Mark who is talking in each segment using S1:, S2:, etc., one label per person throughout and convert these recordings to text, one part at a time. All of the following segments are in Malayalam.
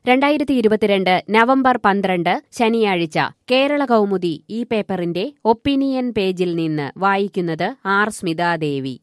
S1: രണ്ടായിരത്തി ഇരുപത്തിരണ്ട് നവംബർ പന്ത്രണ്ട് ശനിയാഴ്ച കേരള കൗമുദി ഈ പേപ്പറിന്റെ ഒപ്പീനിയൻ പേജിൽ നിന്ന് വായിക്കുന്നത് ആർ സ്മിതാദേവി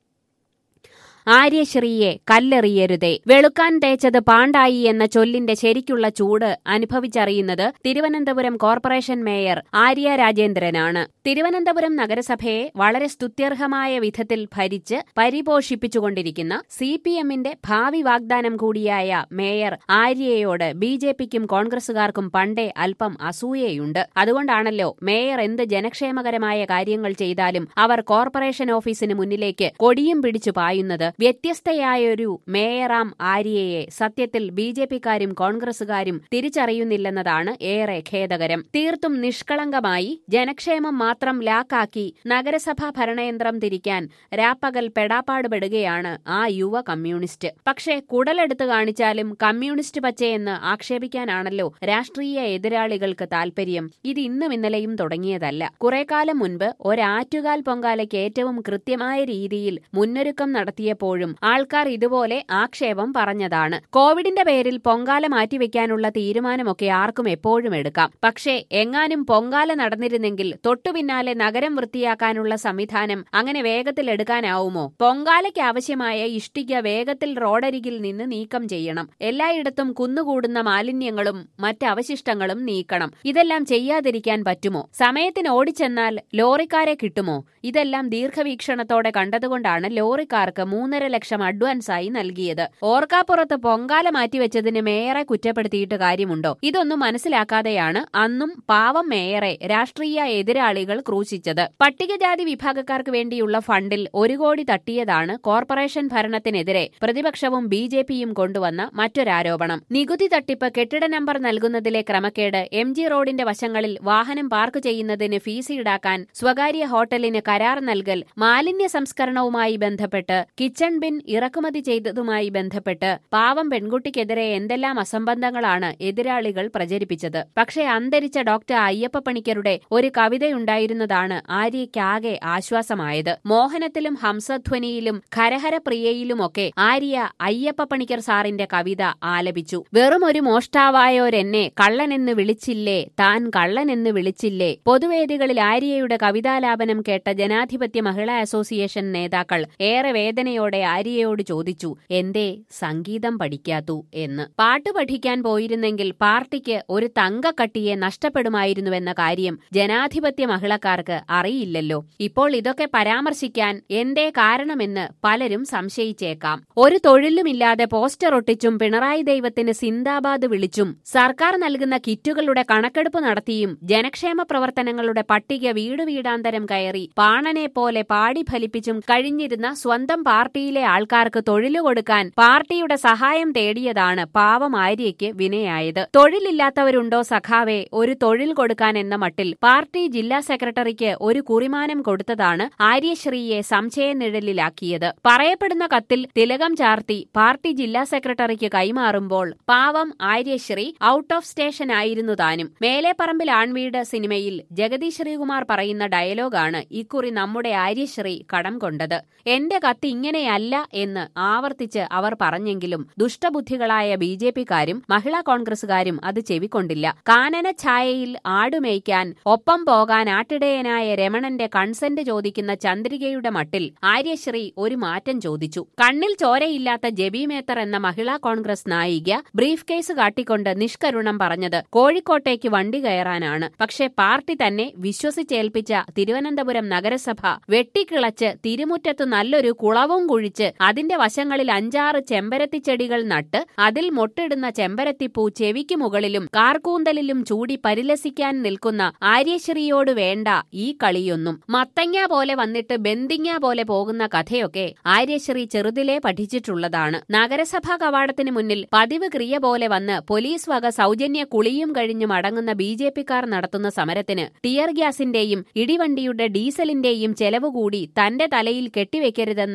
S1: ആര്യശ്രീയെ കല്ലെറിയരുതേ വെളുക്കാൻ തേച്ചത് പാണ്ടായി എന്ന ചൊല്ലിന്റെ ശരിക്കുള്ള ചൂട് അനുഭവിച്ചറിയുന്നത് തിരുവനന്തപുരം കോർപ്പറേഷൻ മേയർ ആര്യ രാജേന്ദ്രനാണ് തിരുവനന്തപുരം നഗരസഭയെ വളരെ സ്തുത്യർഹമായ വിധത്തിൽ ഭരിച്ച് പരിപോഷിപ്പിച്ചുകൊണ്ടിരിക്കുന്ന സി പി എമ്മിന്റെ ഭാവി വാഗ്ദാനം കൂടിയായ മേയർ ആര്യയോട് ബി ജെ പിക്കും കോൺഗ്രസുകാർക്കും പണ്ടേ അല്പം അസൂയയുണ്ട് അതുകൊണ്ടാണല്ലോ മേയർ എന്ത് ജനക്ഷേമകരമായ കാര്യങ്ങൾ ചെയ്താലും അവർ കോർപ്പറേഷൻ ഓഫീസിന് മുന്നിലേക്ക് കൊടിയും പിടിച്ചു പായുന്നത് വ്യത്യസ്തയായൊരു മേയറാം ആര്യയെ സത്യത്തിൽ ബി ജെ പിക്കാരും കോൺഗ്രസുകാരും തിരിച്ചറിയുന്നില്ലെന്നതാണ് ഏറെ ഖേദകരം തീർത്തും നിഷ്കളങ്കമായി ജനക്ഷേമം മാത്രം ലാക്കാക്കി നഗരസഭാ ഭരണയന്ത്രം തിരിക്കാൻ രാപ്പകൽ പെടാപ്പാടുപെടുകയാണ് ആ യുവ കമ്മ്യൂണിസ്റ്റ് പക്ഷേ കുടലെടുത്ത് കാണിച്ചാലും കമ്മ്യൂണിസ്റ്റ് പച്ചയെന്ന് ആക്ഷേപിക്കാനാണല്ലോ രാഷ്ട്രീയ എതിരാളികൾക്ക് താൽപര്യം ഇത് ഇന്നും ഇന്നലെയും തുടങ്ങിയതല്ല കുറെ കാലം മുൻപ് ഒരാറ്റുകാൽ പൊങ്കാലയ്ക്ക് ഏറ്റവും കൃത്യമായ രീതിയിൽ മുന്നൊരുക്കം നടത്തിയപ്പോഴും ആൾക്കാർ ഇതുപോലെ ആക്ഷേപം പറഞ്ഞതാണ് കോവിഡിന്റെ പേരിൽ പൊങ്കാല മാറ്റിവെക്കാനുള്ള തീരുമാനമൊക്കെ ആർക്കും എപ്പോഴും എടുക്കാം പക്ഷേ എങ്ങാനും പൊങ്കാല നടന്നിരുന്നെങ്കിൽ തൊട്ടുപിന്നാലെ നഗരം വൃത്തിയാക്കാനുള്ള സംവിധാനം അങ്ങനെ വേഗത്തിൽ എടുക്കാനാവുമോ പൊങ്കാലയ്ക്ക് ആവശ്യമായ ഇഷ്ടിക വേഗത്തിൽ റോഡരികിൽ നിന്ന് നീക്കം ചെയ്യണം എല്ലായിടത്തും കുന്നുകൂടുന്ന മാലിന്യങ്ങളും മറ്റ് അവശിഷ്ടങ്ങളും നീക്കണം ഇതെല്ലാം ചെയ്യാതിരിക്കാൻ പറ്റുമോ സമയത്തിന് ഓടിച്ചെന്നാൽ ലോറിക്കാരെ കിട്ടുമോ ഇതെല്ലാം ദീർഘവീക്ഷണത്തോടെ കണ്ടതുകൊണ്ടാണ് ലോറിക്കാർക്ക് മൂന്നര ലക്ഷം അഡ്വാൻസായി നൽകിയത് ഓർക്കാപ്പുറത്ത് പൊങ്കാല മാറ്റിവെച്ചതിന് മേയറെ കുറ്റപ്പെടുത്തിയിട്ട് കാര്യമുണ്ടോ ഇതൊന്നും മനസ്സിലാക്കാതെയാണ് അന്നും പാവം മേയറെ രാഷ്ട്രീയ എതിരാളികൾ ക്രൂശിച്ചത് പട്ടികജാതി വിഭാഗക്കാർക്ക് വേണ്ടിയുള്ള ഫണ്ടിൽ ഒരു കോടി തട്ടിയതാണ് കോർപ്പറേഷൻ ഭരണത്തിനെതിരെ പ്രതിപക്ഷവും ബി ജെ പിയും കൊണ്ടുവന്ന മറ്റൊരാരോപണം നികുതി തട്ടിപ്പ് കെട്ടിട നമ്പർ നൽകുന്നതിലെ ക്രമക്കേട് എം ജി റോഡിന്റെ വശങ്ങളിൽ വാഹനം പാർക്ക് ചെയ്യുന്നതിന് ഫീസ് ഈടാക്കാൻ സ്വകാര്യ ഹോട്ടലിന് കരാർ നൽകൽ മാലിന്യ സംസ്കരണവുമായി ബന്ധപ്പെട്ട് കിച്ചൺ ബിൻ ഇറക്കുമതി ചെയ്തതുമായി ബന്ധപ്പെട്ട് പാവം പെൺകുട്ടിക്കെതിരെ എന്തെല്ലാം അസംബന്ധങ്ങളാണ് എതിരാളികൾ പ്രചരിപ്പിച്ചത് പക്ഷേ അന്തരിച്ച ഡോക്ടർ അയ്യപ്പ പണിക്കരുടെ ഒരു കവിതയുണ്ടായിരുന്നതാണ് ആര്യയ്ക്കാകെ ആശ്വാസമായത് മോഹനത്തിലും ഹംസധ്വനിയിലും ഖരഹര പ്രിയയിലുമൊക്കെ ആര്യ അയ്യപ്പ പണിക്കർ സാറിന്റെ കവിത ആലപിച്ചു വെറും ഒരു മോഷ്ടാവായോരെന്നെ കള്ളനെന്ന് വിളിച്ചില്ലേ താൻ കള്ളനെന്ന് വിളിച്ചില്ലേ പൊതുവേദികളിൽ ആര്യയുടെ കവിതാലാപനം കേട്ട ജനാധിപത്യ മഹിളാ അസോസിയേഷൻ നേതാക്കൾ ഏറെ വേദനയോടെ ആര്യയോട് ചോദിച്ചു എന്തേ സംഗീതം പഠിക്കാത്തു എന്ന് പാട്ട് പഠിക്കാൻ പോയിരുന്നെങ്കിൽ പാർട്ടിക്ക് ഒരു തങ്കക്കട്ടിയെ നഷ്ടപ്പെടുമായിരുന്നുവെന്ന കാര്യം ജനാധിപത്യ മഹിളക്കാർക്ക് അറിയില്ലല്ലോ ഇപ്പോൾ ഇതൊക്കെ പരാമർശിക്കാൻ എന്തേ കാരണമെന്ന് പലരും സംശയിച്ചേക്കാം ഒരു തൊഴിലുമില്ലാതെ പോസ്റ്റർ ഒട്ടിച്ചും പിണറായി ദൈവത്തിന് സിന്ദാബാദ് വിളിച്ചും സർക്കാർ നൽകുന്ന കിറ്റുകളുടെ കണക്കെടുപ്പ് നടത്തിയും ജനക്ഷേമ പ്രവർത്തനങ്ങളുടെ പട്ടിക വീട് വീടാന്തരം കയറി പാണനെ പോലെ പാടി ഫലിപ്പിച്ചും കഴിഞ്ഞിരുന്ന സ്വന്തം പാർട്ടിയിലെ ആൾക്കാർക്ക് തൊഴിലു കൊടുക്കാൻ പാർട്ടിയുടെ സഹായം തേടിയതാണ് പാവം ആര്യയ്ക്ക് വിനയായത് തൊഴിലില്ലാത്തവരുണ്ടോ സഖാവെ ഒരു തൊഴിൽ കൊടുക്കാൻ എന്ന മട്ടിൽ പാർട്ടി ജില്ലാ സെക്രട്ടറിക്ക് ഒരു കുറിമാനം കൊടുത്തതാണ് ആര്യശ്രീയെ സംശയനിഴലിലാക്കിയത് പറയപ്പെടുന്ന കത്തിൽ തിലകം ചാർത്തി പാർട്ടി ജില്ലാ സെക്രട്ടറിക്ക് കൈമാറുമ്പോൾ പാവം ആര്യശ്രീ ഔട്ട് ഓഫ് സ്റ്റേഷൻ ആയിരുന്നു താനും മേലെപ്പറമ്പിൽ ആൺവീട് സിനിമയിൽ ജഗതി ശ്രീകുമാർ പറയുന്ന ഡയലോഗാണ് ഇക്കുറി നമ്മുടെ ആര്യശ്രീ കടം കൊണ്ടത് എന്റെ കത്ത് ഇങ്ങനെയല്ല എന്ന് ആവർത്തിച്ച് അവർ പറഞ്ഞെങ്കിലും ദുഷ്ടബുദ്ധികളായ ബി ജെ പിക്കാരും മഹിളാ കോൺഗ്രസുകാരും അത് ചെവിക്കൊണ്ടില്ല കാനന ഛായയിൽ ആടുമേയ്ക്കാൻ ഒപ്പം പോകാൻ ആട്ടിടയനായ രമണന്റെ കൺസെന്റ് ചോദിക്കുന്ന ചന്ദ്രികയുടെ മട്ടിൽ ആര്യശ്രീ ഒരു മാറ്റം ചോദിച്ചു കണ്ണിൽ ചോരയില്ലാത്ത ജബി മേത്തർ എന്ന മഹിളാ കോൺഗ്രസ് നായിക ബ്രീഫ് കേസ് കാട്ടിക്കൊണ്ട് നിഷ്കരുണം പറഞ്ഞത് കോഴിക്കോട്ടേക്ക് വണ്ടി കയറാനാണ് പക്ഷേ പാർട്ടി തന്നെ വിശ്വസിച്ചേൽപ്പിച്ച തിരുവനന്തപുരം നഗരസഭ വെട്ടിക്കിളച്ച് തിരുമുറ്റത്ത് നല്ലൊരു കുളവും കുഴിച്ച് അതിന്റെ വശങ്ങളിൽ അഞ്ചാറ് ചെമ്പരത്തിച്ചെടികൾ നട്ട് അതിൽ മൊട്ടിടുന്ന ചെമ്പരത്തിപ്പൂ ചെവിക്ക് മുകളിലും കാർക്കൂന്തലിലും ചൂടി പരിലസിക്കാൻ നിൽക്കുന്ന ആര്യശ്രീയോട് വേണ്ട ഈ കളിയൊന്നും മത്തങ്ങ പോലെ വന്നിട്ട് ബന്ദിങ്ങ പോലെ പോകുന്ന കഥയൊക്കെ ആര്യശ്രീ ചെറുതിലേ പഠിച്ചിട്ടുള്ളതാണ് നഗരസഭാ കവാടത്തിന് മുന്നിൽ പതിവ് ക്രിയ പോലെ വന്ന് പോലീസ് വക സൗജന്യ കുളിയും കഴിഞ്ഞു മടങ്ങുന്ന ബി ജെ പിക്കാർ നടത്തുന്ന സമരത്തിന് ടിയർ ഗ്യാസിന്റെയും ഇടിവണ്ടിയുടെ ഡീസലിന്റെയും ചെലവ് കൂടി തന്റെ തലയിൽ കെട്ടിവെക്കരുതെന്നാണ്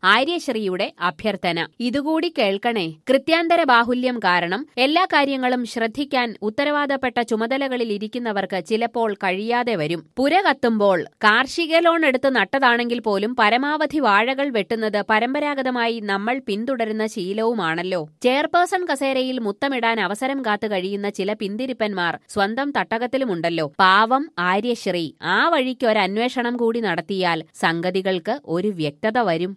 S1: ആര്യശ്രീയുടെ അഭ്യർത്ഥന ഇതുകൂടി കേൾക്കണേ കൃത്യാന്തര ബാഹുല്യം കാരണം എല്ലാ കാര്യങ്ങളും ശ്രദ്ധിക്കാൻ ഉത്തരവാദപ്പെട്ട ചുമതലകളിൽ ഇരിക്കുന്നവർക്ക് ചിലപ്പോൾ കഴിയാതെ വരും പുര കത്തുമ്പോൾ കാർഷിക ലോൺ എടുത്ത് നട്ടതാണെങ്കിൽ പോലും പരമാവധി വാഴകൾ വെട്ടുന്നത് പരമ്പരാഗതമായി നമ്മൾ പിന്തുടരുന്ന ശീലവുമാണല്ലോ ചെയർപേഴ്സൺ കസേരയിൽ മുത്തമിടാൻ അവസരം കാത്തു കഴിയുന്ന ചില പിന്തിരിപ്പന്മാർ സ്വന്തം തട്ടകത്തിലുമുണ്ടല്ലോ പാവം ആര്യശ്രീ ആ വഴിക്ക് ഒരു അന്വേഷണം കൂടി നടത്തിയാൽ സംഗതികൾക്ക് ഒരു വ്യക്തത വരും